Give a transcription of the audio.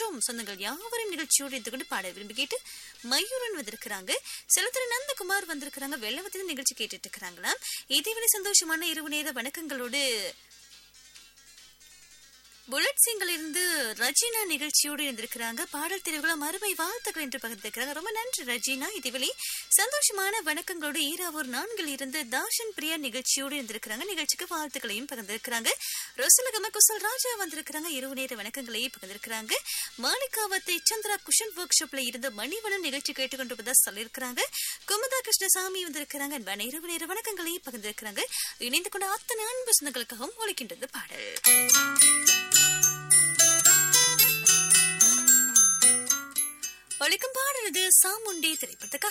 மற்றும் சொந்தங்கள் யாவரும் நிகழ்ச்சியோடு இருந்து கொண்டு பாட விரும்பி கேட்டு மயூரன் வந்திருக்கிறாங்க செலுத்திர நந்தகுமார் வந்திருக்கிறாங்க வெள்ளவத்தின் நிகழ்ச்சி கேட்டுட்டு இருக்கிறாங்களாம் இதேவேளை சந்தோஷமான இரவு நேர வணக்கங்களோடு புல்லட் சிங்கில் இருந்து ரஜினா நிகழ்ச்சியோடு இருந்திருக்கிறாங்க பாடல் தெரிவுகளும் அருமை வாழ்த்துக்கள் என்று பகிர்ந்திருக்கிறாங்க ரொம்ப நன்றி ரஜினா இதுவெளி சந்தோஷமான வணக்கங்களோடு ஈராவூர் நான்கில் இருந்து தாஷன் பிரியா நிகழ்ச்சியோடு இருந்திருக்கிறாங்க நிகழ்ச்சிக்கு வாழ்த்துக்களையும் பகிர்ந்திருக்கிறாங்க ரொசலகம குசல் ராஜா வந்திருக்கிறாங்க இரவு நேர வணக்கங்களையும் பகிர்ந்திருக்கிறாங்க மாணிக்காவத்தை சந்திரா குஷன் ஒர்க் ஷாப்ல இருந்த மணிவனம் நிகழ்ச்சி கேட்டுக்கொண்டு சொல்லியிருக்கிறாங்க குமுதா கிருஷ்ணசாமி வந்திருக்கிறாங்க அன்பான இரவு நேர வணக்கங்களையும் பகிர்ந்திருக்கிறாங்க இணைந்து கொண்ட அத்தனை அன்பு சொந்தங்களுக்காகவும் ஒழிக்கின்றது பாடல் ஒழிக்கும் பாடுறது சாமுண்டி திரைப்படத்துக்காக